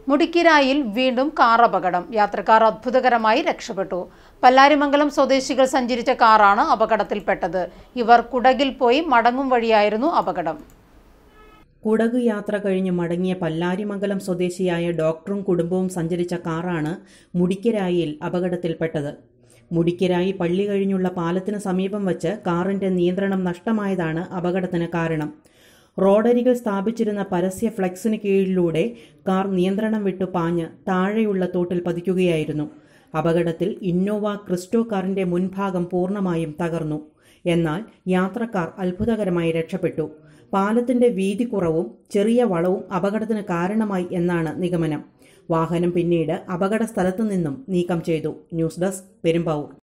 മുടിക്കിരായിൽ വീണ്ടും കാർ അപകടം യാത്രക്കാർ അത്ഭുതകരമായി രക്ഷപ്പെട്ടു പല്ലാരിമംഗലം സ്വദേശികൾ സഞ്ചരിച്ച കാറാണ് അപകടത്തിൽപ്പെട്ടത് ഇവർ കുടകിൽ പോയി മടങ്ങും വഴിയായിരുന്നു അപകടം കുടക് യാത്ര കഴിഞ്ഞ് മടങ്ങിയ പല്ലാരിമംഗലം സ്വദേശിയായ ഡോക്ടറും കുടുംബവും സഞ്ചരിച്ച കാറാണ് മുടിക്കരായിൽ അപകടത്തിൽപ്പെട്ടത് മുടിക്കരായി പള്ളി കഴിഞ്ഞുള്ള പാലത്തിന് സമീപം വച്ച് കാറിന്റെ നിയന്ത്രണം നഷ്ടമായതാണ് അപകടത്തിന് കാരണം റോഡരികിൽ സ്ഥാപിച്ചിരുന്ന പരസ്യ ഫ്ലെക്സിന് കീഴിലൂടെ കാർ നിയന്ത്രണം വിട്ടു പാഞ്ഞ് താഴെയുള്ള തോട്ടിൽ പതിക്കുകയായിരുന്നു അപകടത്തിൽ ഇന്നോവ ക്രിസ്റ്റോ കാറിന്റെ മുൻഭാഗം പൂർണ്ണമായും തകർന്നു എന്നാൽ യാത്രക്കാർ അത്ഭുതകരമായി രക്ഷപ്പെട്ടു പാലത്തിന്റെ വീതി കുറവും ചെറിയ വളവും അപകടത്തിന് കാരണമായി എന്നാണ് നിഗമനം വാഹനം പിന്നീട് അപകട സ്ഥലത്തു നിന്നും നീക്കം ചെയ്തു ന്യൂസ് ഡെസ്ക് പെരുമ്പാവൂർ